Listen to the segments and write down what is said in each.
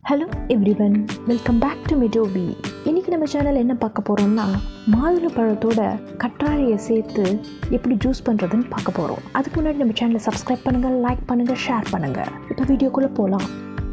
hello everyone welcome back to மிடோபி இன்னைக்கு நம்ம சேனல் என்ன பார்க்க போகிறோம்னா மாதுளை பழத்தோட கற்றாழையை சேர்த்து எப்படி ஜூஸ் பண்ணுறதுன்னு பார்க்க போகிறோம் அதுக்கு முன்னாடி நம்ம சேனலை சப்ஸ்கிரைப் பண்ணுங்கள் லைக் பண்ணுங்கள் ஷேர் பண்ணுங்கள் இப்போ வீடியோக்குள்ளே போகலாம்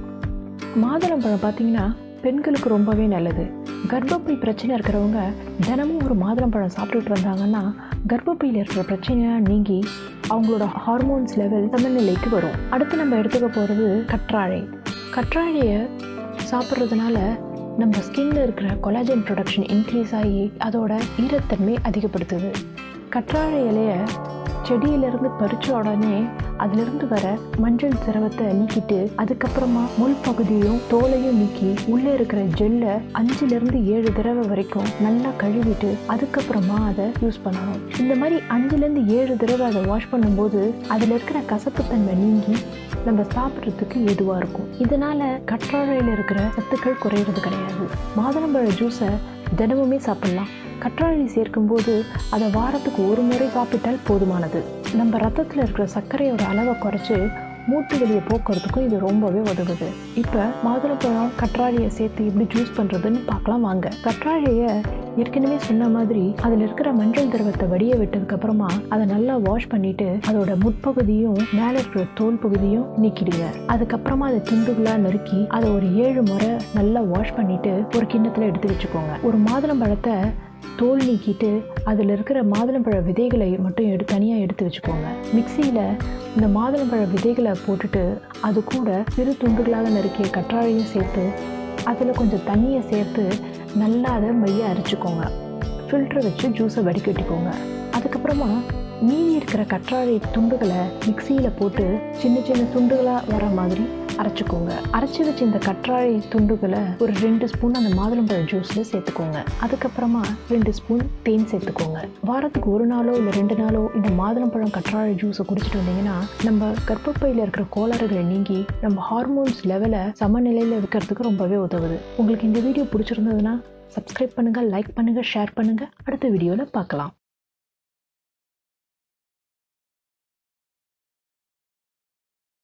மாதுளம்பழம் பார்த்தீங்கன்னா பெண்களுக்கு ரொம்பவே நல்லது கர்ப்பப்பை பிரச்சனை இருக்கிறவங்க தினமும் ஒரு மாதுளம்பழம் சாப்பிட்டுட்டு வந்தாங்கன்னா கர்ப்பப்பையில் இருக்கிற பிரச்சனையாக நீங்கி அவங்களோட ஹார்மோன்ஸ் லெவல் சமநிலைக்கு வரும் அடுத்து நம்ம எடுத்துக்க போகிறது கற்றாழை கற்றாழையை சாப்பிட்றதுனால நம்ம ஸ்கின்ல இருக்கிற கொலாஜன் ப்ரொடக்ஷன் இன்க்ரீஸ் ஆகி அதோட ஈரத்தன்மை அதிகப்படுத்துது கற்றாழை இலைய செடியிலிருந்து பறிச்ச உடனே அதிலிருந்து வர மஞ்சள் திரவத்தை நீக்கிட்டு அதுக்கப்புறமா முள் பகுதியும் தோலையும் நீக்கி உள்ளே இருக்கிற ஜெல்லை அஞ்சுலேருந்து ஏழு தடவை வரைக்கும் நல்லா கழுவிட்டு அதுக்கப்புறமா அதை யூஸ் பண்ணணும் இந்த மாதிரி அஞ்சுலேருந்து ஏழு தடவை அதை வாஷ் பண்ணும்போது அதில் இருக்கிற கசப்புத்தன்மை நீங்கி நம்ம சாப்பிட்றதுக்கு ஏதுவாக இருக்கும் இதனால் கற்றாழையில் இருக்கிற சத்துக்கள் குறையிறது கிடையாது மாதுளம்பழ ஜூஸை தினமுமே சாப்பிட்லாம் கற்றாழை சேர்க்கும்போது அதை வாரத்துக்கு ஒரு முறை சாப்பிட்டால் போதுமானது நம்ம ரத்தத்தில் இருக்கிற சர்க்கரையோட அளவை குறைச்சி மூட்டு வலியை போக்குறதுக்கும் இது ரொம்பவே உதவுது இப்போ மாதுளப்பழம் கற்றாழையை சேர்த்து எப்படி ஜூஸ் பண்ணுறதுன்னு பார்க்கலாம் வாங்க கற்றாழையை ஏற்கனவே சொன்ன மாதிரி அதில் இருக்கிற மஞ்சள் திரவத்தை வடிய விட்டதுக்கு அப்புறமா அதை நல்லா வாஷ் பண்ணிட்டு அதோட முற்பகுதியும் மேலே இருக்கிற தோல் பகுதியும் நீக்கிடுங்க அதுக்கப்புறமா அதை துண்டுகளாக நறுக்கி அதை ஒரு ஏழு முறை நல்லா வாஷ் பண்ணிட்டு ஒரு கிண்ணத்தில் எடுத்து வச்சுக்கோங்க ஒரு மாதுளம்பழத்தை தோல் நீக்கிட்டு அதில் இருக்கிற மாதுளம்பழ விதைகளை மட்டும் எடு தனியாக எடுத்து வச்சுக்கோங்க மிக்சியில் இந்த மாதுளம்பழ விதைகளை போட்டுட்டு அது கூட சிறு துண்டுகளாக நறுக்கிய கற்றாழையும் சேர்த்து அதில் கொஞ்சம் தண்ணியை சேர்த்து நல்லா அதை மைய அரைச்சிக்கோங்க ஃபில்டரை வச்சு ஜூஸை வடிகட்டிக்கோங்க அதுக்கப்புறமா மீதி இருக்கிற கற்றாழை துண்டுகளை மிக்சியில் போட்டு சின்ன சின்ன துண்டுகளாக வர மாதிரி அரைச்சிக்கோங்க அரைச்சி வச்ச இந்த கற்றாழை துண்டுகளை ஒரு ரெண்டு ஸ்பூன் அந்த மாதுளம்பழ ஜூஸில் சேர்த்துக்கோங்க அதுக்கப்புறமா ரெண்டு ஸ்பூன் தேன் சேர்த்துக்கோங்க வாரத்துக்கு ஒரு நாளோ இல்லை ரெண்டு நாளோ இந்த மாதுளம்பழம் கற்றாழை ஜூஸை குடிச்சிட்டு வந்தீங்கன்னா நம்ம கர்ப்பப்பையில் இருக்கிற கோளாறுகளை நீங்கி நம்ம ஹார்மோன்ஸ் லெவலை சமநிலையில் இருக்கிறதுக்கு ரொம்பவே உதவுது உங்களுக்கு இந்த வீடியோ பிடிச்சிருந்ததுன்னா சப்ஸ்கிரைப் பண்ணுங்கள் லைக் பண்ணுங்கள் ஷேர் பண்ணுங்கள் அடுத்த வீடியோவில் பார்க்கலாம்